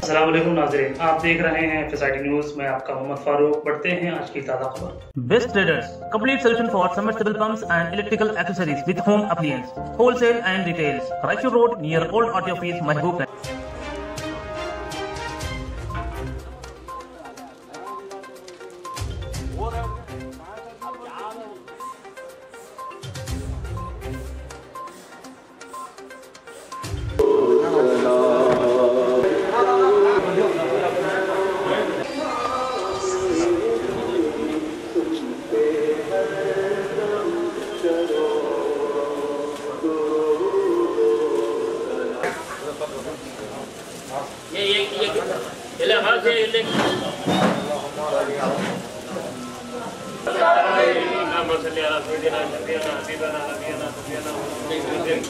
असलम नाजरीन आप देख रहे हैं एफएसआईटी न्यूज मैं आपका मोहम्मद फारूक बढ़ते हैं आज की ताज़ा खबर Best Traders, complete solution for submersible pumps and electrical accessories with home appliance, wholesale and retails. Raichur Road near Old Auto Office, Mahbub. ये ये ये ये ले हाथ से ये ले اللهم صل على سيدنا نبينا حبيبنا نبينا نبينا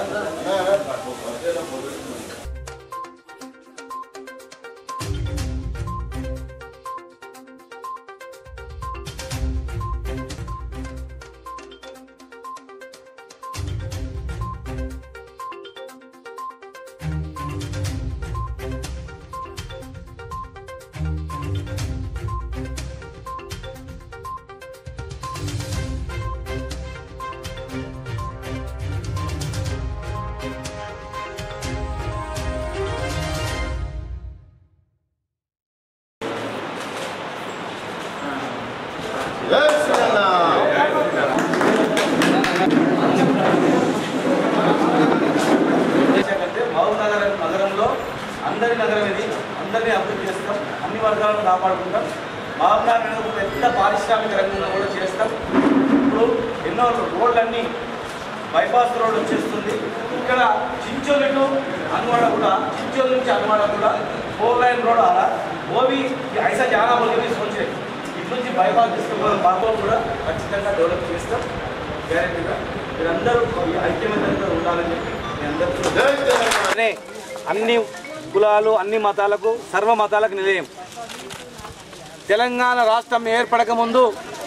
అంటే మహబూబ్ నగర్ నగరంలో అందరి నగరం ఇది అందరినీ అభివృద్ధి చేస్తాం అన్ని వర్గాలను కాపాడుకుంటాం మహబూబ్ నగర్ ఒక పెద్ద పారిశ్రామిక రంగంలో కూడా చేస్తాం ఇప్పుడు ఎన్నో రోడ్లన్నీ బైపాస్ రోడ్ వచ్చేస్తుంది ఇక్కడ చించోలి టు అన్వాడ కూడా చించోలి నుంచి అన్వాడ కూడా ఫోర్ లైన్ రోడ్ ఆరా ఓవి ఐసా జానా బోలి సోచే ఇటు నుంచి బైపాస్ తీసుకున్న మార్గం కూడా ఖచ్చితంగా డెవలప్ చేస్తాం గ్యారెంటీగా మీరందరూ ఈ ఐక్యమత్యంగా ఉండాలని చెప్పి మీ అందరికీ అనే అన్ని కులాలు అన్ని మతాలకు సర్వ మతాలకు నిలయం తెలంగాణ రాష్ట్రం ఏర్పడక ముందు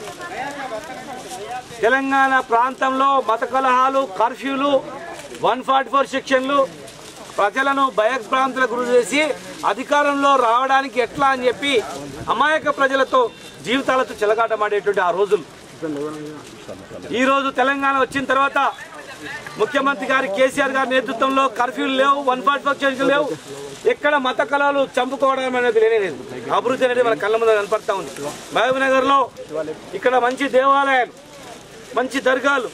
తెలంగాణ ప్రాంతంలో మత కలహాలు కర్ఫ్యూలు వన్ ఫార్టీ ఫోర్ సెక్షన్లు ప్రజలను భయభ్రాంతులకు గురి చేసి అధికారంలో రావడానికి ఎట్లా అని చెప్పి అమాయక ప్రజలతో జీవితాలతో చెలగాటమాడేటువంటి ఆ రోజులు ఈరోజు తెలంగాణ వచ్చిన తర్వాత ముఖ్యమంత్రి గారి కేసీఆర్ గారి నేతృత్వంలో కర్ఫ్యూలు లేవు వన్ ఫార్టీ ఫోర్ సెక్షన్లు లేవు ఎక్కడ మత కళాలు చంపుకోవడం అనేది లేనే లేదు అభివృద్ధి అనేది మన కళ్ళ ముందు కనపడతా ఉంది మహబూబ్ నగర్లో ఇక్కడ మంచి దేవాలయాలు మంచి దర్గాలు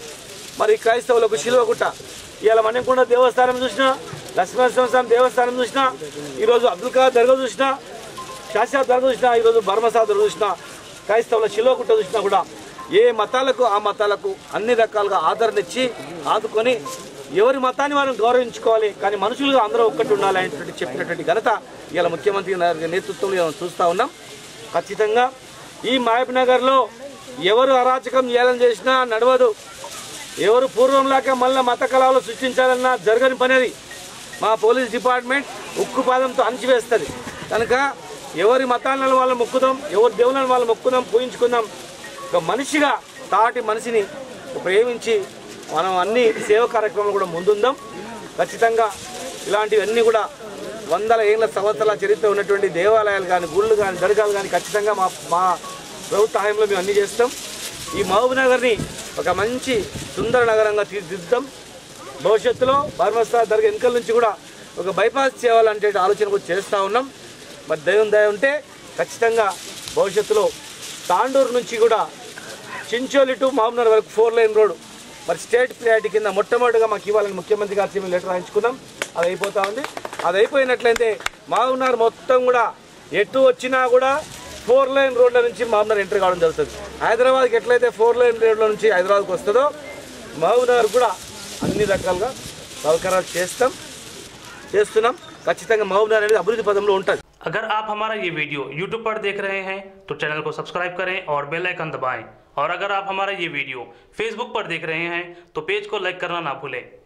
మరి క్రైస్తవులకు శిలువగుట్ట ఇవాళ మణికొండ దేవస్థానం చూసినా లక్ష్మీనరసింహస్వామి దేవస్థానం చూసినా ఈరోజు అబ్దుల్ కలాం దర్గా చూసినా శాస్త్ర దర్గా చూసినా ఈరోజు బర్మసా దర్గా చూసినా క్రైస్తవుల శిలువగుట్ట చూసినా కూడా ఏ మతాలకు ఆ మతాలకు అన్ని రకాలుగా ఆదరణ ఇచ్చి ఆదుకొని ఎవరి మతాన్ని మనం గౌరవించుకోవాలి కానీ మనుషులుగా అందరూ ఒక్కటి ఉండాలి అనేటువంటి చెప్పినటువంటి ఘనత ఇవాళ ముఖ్యమంత్రి గారి నేతృత్వంలో మనం చూస్తూ ఉన్నాం ఖచ్చితంగా ఈ మహబూబ్ నగర్లో ఎవరు అరాచకం చేయాలని చేసినా నడవదు ఎవరు పూర్వంలాగా మళ్ళీ మత కళాలు సృష్టించాలన్నా జరగని పని అది మా పోలీస్ డిపార్ట్మెంట్ ఉక్కు పాదంతో అణచివేస్తుంది కనుక ఎవరి మతాలను వాళ్ళు మొక్కుదాం ఎవరి దేవులను వాళ్ళు మొక్కుదాం పూజించుకుందాం ఒక మనిషిగా తాటి మనిషిని ప్రేమించి మనం అన్ని సేవ కార్యక్రమాలు కూడా ముందుందాం ఖచ్చితంగా ఇలాంటివన్నీ కూడా వందల ఏళ్ళ సంవత్సరాల చరిత్ర ఉన్నటువంటి దేవాలయాలు కానీ గుళ్ళు కానీ దర్గాలు కానీ ఖచ్చితంగా మా మా ప్రభుత్వ హాయంలో మేము అన్ని చేస్తాం ఈ మహబూబ్ నగర్ని ఒక మంచి సుందర నగరంగా తీర్చిదిద్దాం భవిష్యత్తులో బర్మస్థా దర్గా వెనుకల నుంచి కూడా ఒక బైపాస్ చేయాలంటే ఆలోచన కూడా చేస్తూ ఉన్నాం మరి దైవం దయ ఉంటే ఖచ్చితంగా భవిష్యత్తులో తాండూరు నుంచి కూడా చించోలి టు మహబూబ్నగర్ వరకు ఫోర్ లైన్ రోడ్ మరి స్టేట్ ప్రయారిటీ కింద మొట్టమొదటిగా మాకు ఇవ్వాలని ముఖ్యమంత్రి గారి మేము లెటర్ రాయించుకున్నాం అది అయిపోతా ఉంది అది అయిపోయినట్లయితే మహబూబ్నగర్ మొత్తం కూడా ఎటు వచ్చినా కూడా ఫోర్ లైన్ రోడ్ల నుంచి మహబూబ్నగర్ ఎంట్రీ కావడం జరుగుతుంది హైదరాబాద్కి ఎట్లయితే ఫోర్ లైన్ రోడ్ల నుంచి హైదరాబాద్కి వస్తుందో మహబూబ్నగర్ కూడా అన్ని రకాలుగా సౌకర్యాలు చేస్తాం చేస్తున్నాం ఖచ్చితంగా మహబూబ్నగర్ అనేది అభివృద్ధి పదంలో ఉంటుంది अगर आप हमारा ये वीडियो YouTube पर देख रहे हैं तो चैनल को सब्सक्राइब करें और बेल आइकन दबाएं और अगर आप हमारा ये वीडियो Facebook पर देख रहे हैं तो पेज को लाइक करना ना भूलें